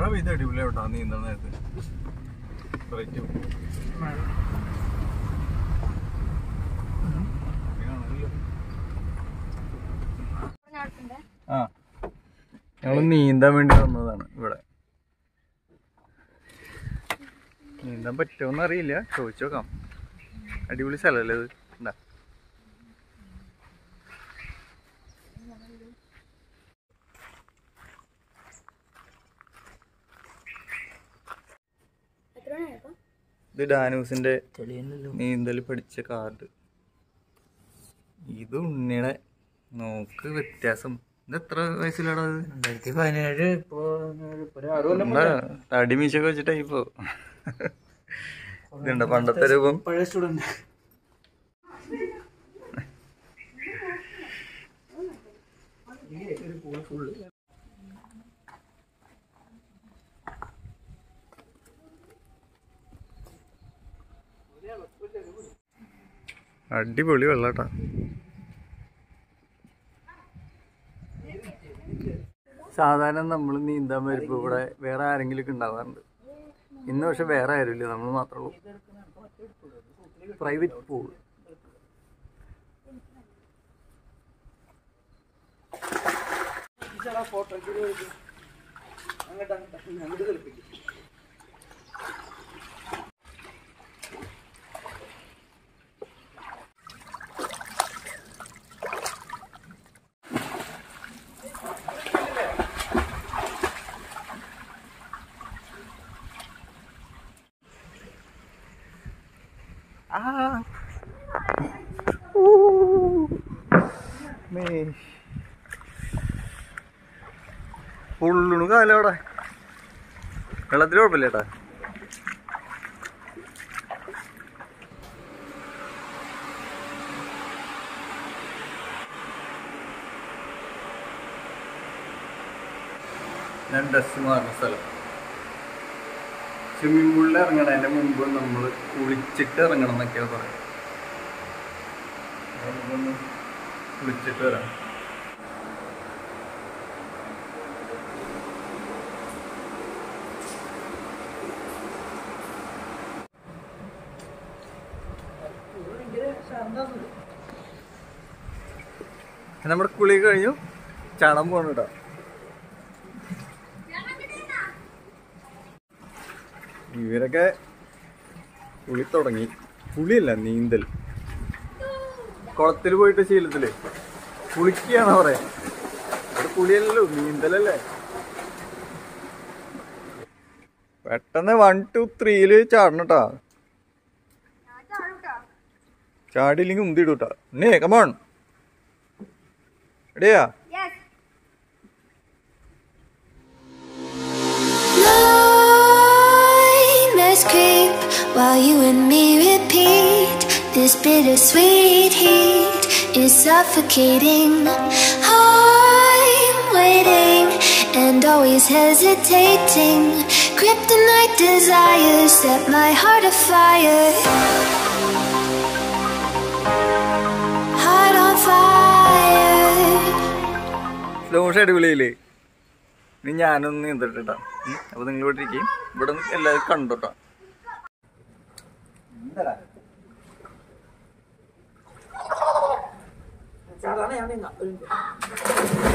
പെയ്ത് അടിപൊളിയാവട്ടോ നീന്തൽ നേരത്ത് റേറ്റ് ആ ഞങ്ങൾ നീന്താൻ വേണ്ടി വന്നതാണ് ഇവിടെ നീന്താൻ പറ്റുമോന്ന് അറിയില്ല ചോദിച്ചു നോക്കാം അടിപൊളി സ്ഥലമല്ലേ ഇത് എന്താ ഇത് ഡാനൂസിന്റെ നീന്തൽ പഠിച്ച കാർഡ് ഇത് ഉണ്ണിയുടെ നോക്ക് വ്യത്യാസം ഇത് എത്ര വയസ്സിലാടാ ഇത് രണ്ടായിരത്തി പതിനേഴ് ഇപ്പോ ഒരു ആറ് കൊല്ലം എന്താ തടി മീശൊക്കെ വെച്ചിട്ടാ ഇപ്പൊ ഇതുണ്ട് പണ്ടത്തെ രൂപം പഴയ സ്റ്റുഡന്റ് അടിപൊളി വെള്ളാട്ടാ സാധാരണ നമ്മൾ നീന്താൻ വരുമ്പോൾ ഇവിടെ വേറെ ആരെങ്കിലും ഒക്കെ ഉണ്ടാവാറുണ്ട് ഇന്ന് പക്ഷെ വേറെ ആരുമില്ല നമ്മൾ മാത്രമേ ഉള്ളൂ പ്രൈവറ്റ് പൂൾ ഉള്ളുണു കാലവിടെ വെള്ളത്തിൽ കുഴപ്പമില്ല ചേട്ടാ ഞാൻ ഡ്രസ് മാറുന്ന സ്ഥലം സ്വിമ്മിംഗ് പൂളിൽ ഇറങ്ങണതിന്റെ മുമ്പ് നമ്മൾ കുളിച്ചിട്ട് ഇറങ്ങണം എന്നൊക്കെയാണ് പറയുന്നത് നമുക്കൊന്ന് കുളിച്ചിട്ട് വരാം നമ്മുടെ കുളി കഴിഞ്ഞു ചാടാൻ പോകണം കേട്ടോ ഇവരൊക്കെ കുളി തുടങ്ങി കുളിയല്ല നീന്തൽ കുളത്തിൽ പോയിട്ട് ശീലത്തില് കുളിക്കുകയാണോ പറയാ ഇവിടെ കുളിയല്ലല്ലോ നീന്തലല്ലേ പെട്ടെന്ന് വൺ ടു ത്രീയില് ചാടണം കേട്ടാ ചാടിയില്ലെങ്കിൽ ഉന്തിടൂട്ടാ നേ കമോൺ എടിയാ Nightmares creep while you and me repeat. This bittersweet heat is suffocating. I'm waiting and always hesitating. Kryptonite desires set my heart afire. Heart on fire. Slow motion അടിപൊളിയില്ലേ ഇനി ഞാനൊന്ന് നീന്തട്ടാ അപ്പൊ നിങ്ങൾ ഇവിടെ ഇരിക്കും ഇവിടെ നിന്ന് എല്ലാവരും കണ്ടോട്ടാ സാധാരണ ഞാൻ നീങ്ങാം ഒരു minute.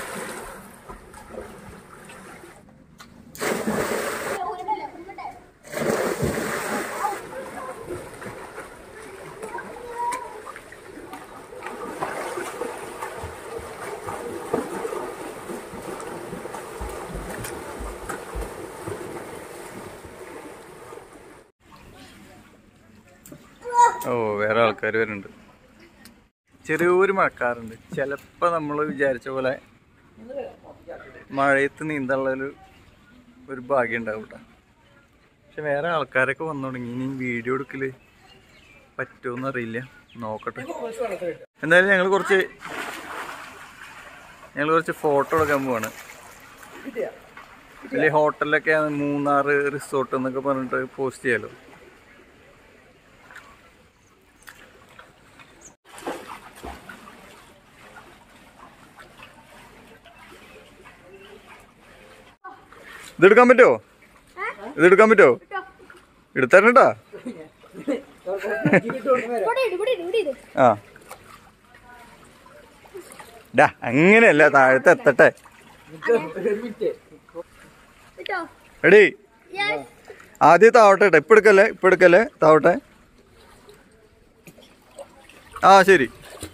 ഓ വേറെ ആൾക്കാർ വരുന്നുണ്ട് ചെറിയൊരു മഴക്കാറുണ്ട് ചിലപ്പോൾ നമ്മൾ വിചാരിച്ച പോലെ മഴയത്ത് നീന്താനുള്ളൊരു ഒരു ഭാഗ്യം ഉണ്ടാവും കേട്ടോ പക്ഷെ വേറെ ആൾക്കാരൊക്കെ വന്നു തുടങ്ങി ഇനി വീഡിയോ എടുക്കല് പറ്റുമോന്ന് അറിയില്ല നോക്കട്ടെ എന്തായാലും ഞങ്ങൾ കുറച്ച് ഞങ്ങൾ കുറച്ച് ഫോട്ടോ എടുക്കാൻ പോവാണ് വലിയ ഹോട്ടലിലൊക്കെ മൂന്നാർ റിസോർട്ട് എന്നൊക്കെ പറഞ്ഞിട്ട് പോസ്റ്റ് ചെയ്യാലോ ഇതെടുക്കാൻ പറ്റുമോ ഇതെടുക്കാൻ പറ്റുമോ എടുത്തരണ്ടാ ആ ഡാ അങ്ങനെയല്ല താഴത്തെ എത്തട്ടെ എടീ ആദ്യം താവട്ടെ ട്ടോ. ഇപ്പൊ എടുക്കല്ലേ ഇപ്പൊ എടുക്കല്ലേ താവട്ടെ ആ ശരി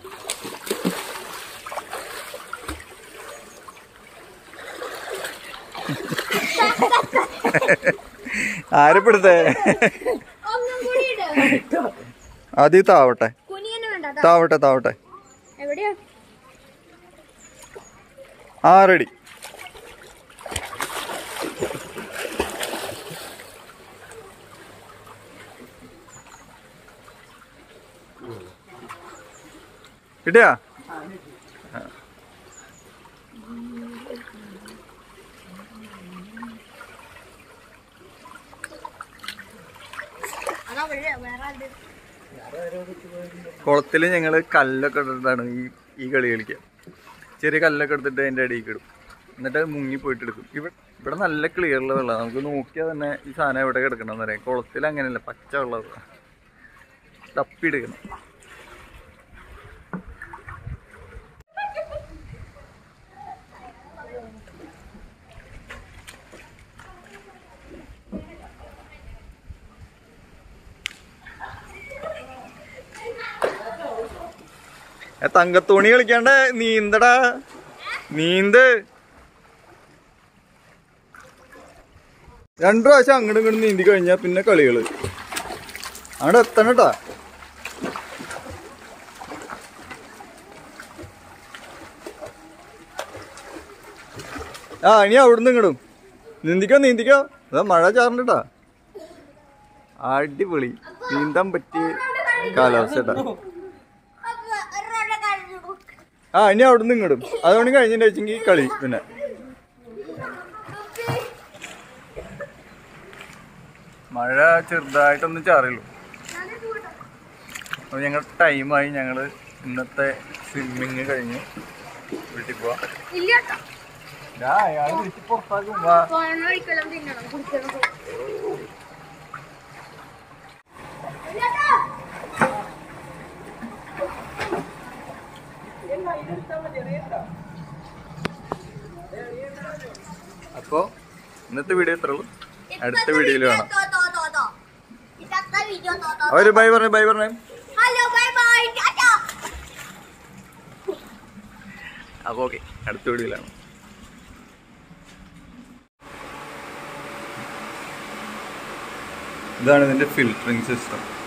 ആരപ്പെടുത്തേ ഒന്നും കൂടി ഇട്. ആദ്യം താവട്ടെ കുനിയനെ വേണ്ട ദാ. താവട്ടെ താവട്ടെ എവിടെയാ ആ റെഡി കിട്ടിയാ അതാ വഴിയാ വേറെ ആരുടെ കുളത്തിൽ ഞങ്ങൾ കല്ലൊക്കെ ഇട്ടിട്ടാണ് ഈ ഈ കളി കളിക്കുക ചെറിയ കല്ലൊക്കെ എടുത്തിട്ട് അതിൻ്റെ അടിയിൽ ഇടും എന്നിട്ട് അത് മുങ്ങി പോയിട്ട് എടുക്കും ഇവിടെ ഇവിടെ നല്ല ക്ലിയറുള്ള വെള്ളമാണ് നമുക്ക് നോക്കിയാൽ തന്നെ ഈ സാധനം എവിടെ കിടക്കണമെന്ന് അറിയാം കുളത്തിൽ അങ്ങനെയല്ല പച്ച വെള്ളം തപ്പിയെടുക്കണം ഏ, തങ്കത്തോണി കളിക്കാണ്ട് നീന്തടാ നീന്ത് രണ്ടു പ്രാവശ്യം അങ്ങോട്ടും ഇങ്ങോട്ടും നീന്തി കഴിഞ്ഞാ പിന്നെ കളികള് അങ്ങോട്ട് എത്തണട്ടാ ആ ഇനി അവിടുന്ന് ഇങ്ങടും നീന്തിക്കോ നീന്തിക്കോ അതാ മഴ ചാറിട്ടാ അടിപൊളി നീന്താൻ പറ്റിയ കാലാവസ്ഥ കേട്ടാ ആ ഇനി അവിടുന്ന് ഇങ്ങടും അതുകൊണ്ട് കഴിഞ്ഞിട്ട് വെച്ചെങ്കിൽ കളി പിന്നെ മഴ ചെറുതായിട്ടൊന്നും ചാറിയുള്ളൂ അപ്പോൾ ഞങ്ങൾ ടൈമായി ഞങ്ങൾ ഇന്നത്തെ സ്വിമ്മിങ് കഴിഞ്ഞ് വീട്ടിൽ പോവാം ഇല്ല കേട്ടോ. ദാ, അയാള് വിളിച്ച് പുറത്താക്കും വാ പോണ വഴിക്കെല്ലാം തിന്നണം കുടിക്കണം ഇല്ല കേട്ടോ. അപ്പോൾ ഇന്നത്തെ വീഡിയോ എത്ര ഉള്ളൂ അടുത്ത വീഡിയോയിൽ കാണാം തോ, തോ, തോ, തോ. ഇന്നത്തെ വീഡിയോ തോ, തോ, തോ. അവര് ബൈ പറഞ്ഞേ ബൈ പറഞ്ഞേ ഹലോ ബൈ ബൈ ടാറ്റാ അപ്പോൾ ഓക്കെ അടുത്ത വീഡിയോയിലാണ് ഇതാണ് ഇതിൻ്റെ ഫിൽറ്ററിങ് സിസ്റ്റം